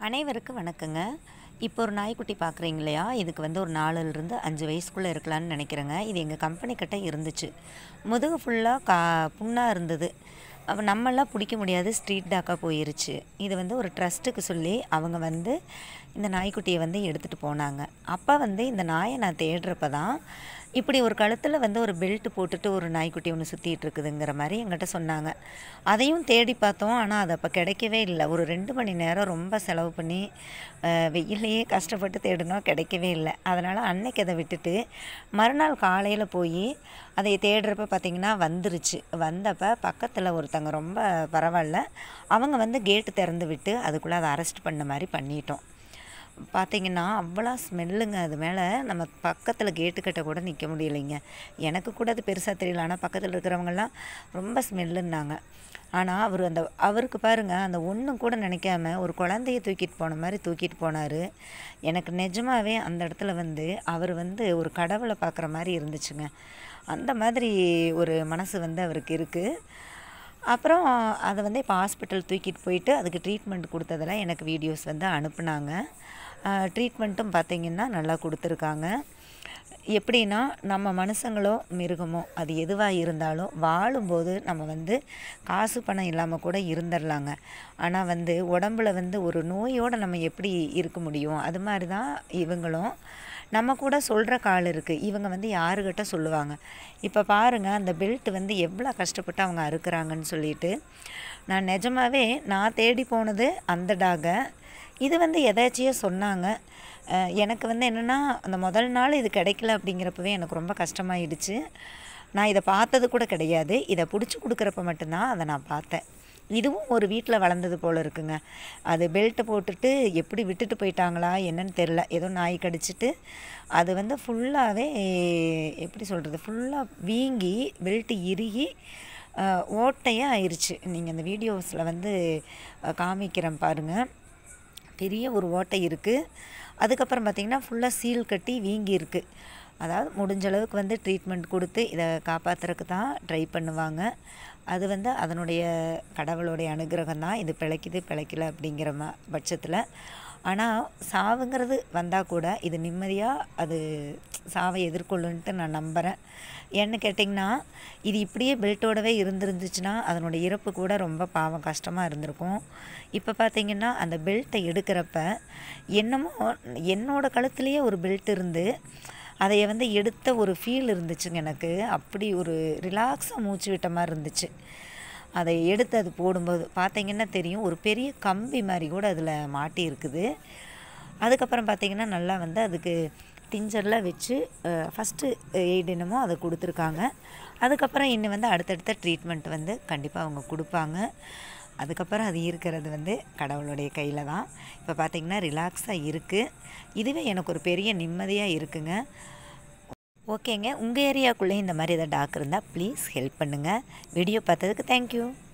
அனைவருக்கும் வணக்கங்க இப்போ ஒரு நாய்க்குட்டி பார்க்குறீங்க இல்லையா இதுக்கு வந்து ஒரு நாலுலேருந்து அஞ்சு வயசுக்குள்ளே இருக்கலாம்னு நினைக்கிறேங்க இது எங்கள் கம்பெனி கிட்ட இருந்துச்சு முதுகு ஃபுல்லாக கா புண்ணாக இருந்தது அப்போ நம்மளாம் பிடிக்க முடியாது ஸ்ட்ரீட் டாக்காக போயிருச்சு இது வந்து ஒரு ட்ரஸ்ட்டுக்கு சொல்லி அவங்க வந்து இந்த நாய்க்குட்டியை வந்து எடுத்துகிட்டு போனாங்க அப்போ வந்து இந்த நாயை நான் தேடுறப்ப தான் இப்படி ஒரு கழுத்தில் வந்து ஒரு பெல்ட் போட்டுட்டு ஒரு நாய்க்குட்டி ஒன்று சுற்றிட்டு இருக்குதுங்கிற மாதிரி எங்கிட்ட சொன்னாங்க அதையும் தேடி பார்த்தோம் ஆனால் அது அப்போ கிடைக்கவே இல்லை ஒரு ரெண்டு மணி நேரம் ரொம்ப செலவு பண்ணி அஹ், வெயில்லையே கஷ்டப்பட்டு தேடினோம் கிடைக்கவே இல்லை அதனால் அன்னைக்கு அதை விட்டுட்டு மறுநாள் காலையில் போய் அதை தேடுறப்ப பார்த்திங்கன்னா வந்துருச்சு வந்தப்போ பக்கத்தில் ஒருத்தங்க ரொம்ப பரவாயில்ல அவங்க வந்து கேட்டு திறந்து விட்டு அதுக்குள்ளே அதை அரெஸ்ட் பண்ண மாதிரி பண்ணிட்டோம் பார்த்தீங்கன்னா அவ்வளோ ஸ்மெல்லுங்க அது மேலே நம்ம பக்கத்தில் கேட்டுக்கிட்ட கூட நிற்க முடியலைங்க எனக்கு கூட அது பெருசாக தெரியல ஆனால் பக்கத்தில் இருக்கிறவங்கெல்லாம் ரொம்ப ஸ்மெல்லுன்னாங்க ஆனால் அவர் அந்த அவருக்கு பாருங்கள் அந்த ஒன்றும் கூட நினைக்காம ஒரு குழந்தைய தூக்கிட்டு போன மாதிரி தூக்கிட்டு போனார் எனக்கு நிஜமாவே அந்த இடத்துல வந்து அவர் வந்து ஒரு கடவுளை பார்க்குற மாதிரி இருந்துச்சுங்க அந்த மாதிரி ஒரு மனசு வந்து அவருக்கு இருக்குது அப்புறம் அதை வந்து இப்போ ஹாஸ்பிட்டல் தூக்கிட்டு போயிட்டு அதுக்கு ட்ரீட்மெண்ட் கொடுத்ததெல்லாம் எனக்கு வீடியோஸ் வந்து அனுப்புனாங்க ட்ரீட்மெண்ட்டும் பார்த்தீங்கன்னா நல்லா கொடுத்துருக்காங்க எப்படின்னா நம்ம மனுஷங்களோ மிருகமோ அது எதுவாக இருந்தாலும் வாழும்போது நம்ம வந்து காசு பணம் இல்லாமல் கூட இருந்துடலாங்க ஆனால் வந்து உடம்புல வந்து ஒரு நோயோடு நம்ம எப்படி இருக்க முடியும் அது மாதிரி தான் இவங்களும் நம்ம கூட சொல்கிற கால் இருக்குது இவங்க வந்து யாருக்கிட்ட சொல்லுவாங்க இப்போ பாருங்கள் அந்த பெல்ட் வந்து எவ்வளோ கஷ்டப்பட்டு அவங்க அறுக்குறாங்கன்னு சொல்லிட்டு நான் நிஜமாவே நான் தேடி போனது அந்த டாகை இது வந்து எதாச்சியாக சொன்னாங்க அஹ் எனக்கு வந்து என்னென்னா அந்த முதல் நாள் இது கிடைக்கல அப்படிங்கிறப்பவே எனக்கு ரொம்ப கஷ்டமாயிடுச்சு நான் இதை பார்த்தது கூட கிடையாது இதை பிடிச்சி கொடுக்குறப்ப மட்டும்தான் அதை நான் பார்த்தேன் இதுவும் ஒரு வீட்டில் வளர்ந்தது போல் இருக்குங்க அது பெல்ட்டை போட்டுட்டு எப்படி விட்டுட்டு போயிட்டாங்களா என்னன்னு தெரில ஏதோ நாய் கடிச்சிட்டு அது வந்து ஃபுல்லாகவே எப்படி சொல்கிறது ஃபுல்லாக வீங்கி பெல்ட்டு இறுகி அஹ், ஓட்டையாக ஆயிடுச்சு நீங்கள் அந்த வீடியோஸில் வந்து அஹ், காமிக்கிறேன் பாருங்கள் பெரிய ஒரு ஓட்டை இருக்குது அதுக்கப்புறம் பார்த்திங்கன்னா ஃபுல்லாக சீல் கட்டி வீங்கி இருக்குது அதாவது முடிஞ்ச அளவுக்கு வந்து ட்ரீட்மெண்ட் கொடுத்து இதை காப்பாற்றுறதுக்கு தான் ட்ரை பண்ணுவாங்க அது வந்து அதனுடைய கடவுளுடைய அனுகிரகம் தான் இது பிழைக்குது பிழைக்கல அப்படிங்கிற ம பட்சத்தில் ஆனால் சாவுங்கிறது வந்தால் கூட இது நிம்மதியாக அது சாவை எதிர்கொள்ளுன்ட்டு நான் நம்புகிறேன் ஏன்னு கேட்டிங்கன்னா இது இப்படியே பெல்ட்டோடவே இருந்திருந்துச்சுன்னா அதனுடைய இறப்பு கூட ரொம்ப பாவம் கஷ்டமாக இருந்திருக்கும் இப்போ பார்த்தீங்கன்னா அந்த பெல்ட்டை எடுக்கிறப்ப என்னமோ என்னோட கழுத்துலேயே ஒரு பெல்ட் இருந்து அதைய வந்து எடுத்த ஒரு ஃபீல் இருந்துச்சுங்க எனக்கு அப்படி ஒரு ரிலாக்ஸாக மூச்சு விட்ட மாதிரி இருந்துச்சு அதை எடுத்து அது போடும்போது பார்த்தீங்கன்னா தெரியும் ஒரு பெரிய கம்பி மாதிரி கூட அதில் மாட்டி இருக்குது அதுக்கப்புறம் பார்த்தீங்கன்னா நல்லா வந்து அதுக்கு டிஞ்சரில் வச்சு ஃபஸ்ட்டு எய்ட் என்னமோ அதை கொடுத்துருக்காங்க அதுக்கப்புறம் இன்னும் வந்து அடுத்தடுத்த ட்ரீட்மெண்ட் வந்து கண்டிப்பாக அவங்க கொடுப்பாங்க அதுக்கப்புறம் அது இருக்கிறது வந்து கடவுளுடைய கையில் தான் இப்போ பார்த்தீங்கன்னா ரிலாக்ஸாக இருக்குது இதுவே எனக்கு ஒரு பெரிய நிம்மதியாக இருக்குங்க ஓகேங்க உங்கள் ஏரியாக்குள்ளே இந்த மாதிரி ஏதாவது டாக் இருந்தால் ப்ளீஸ் ஹெல்ப் பண்ணுங்கள் வீடியோ பார்த்ததுக்கு தேங்க்யூ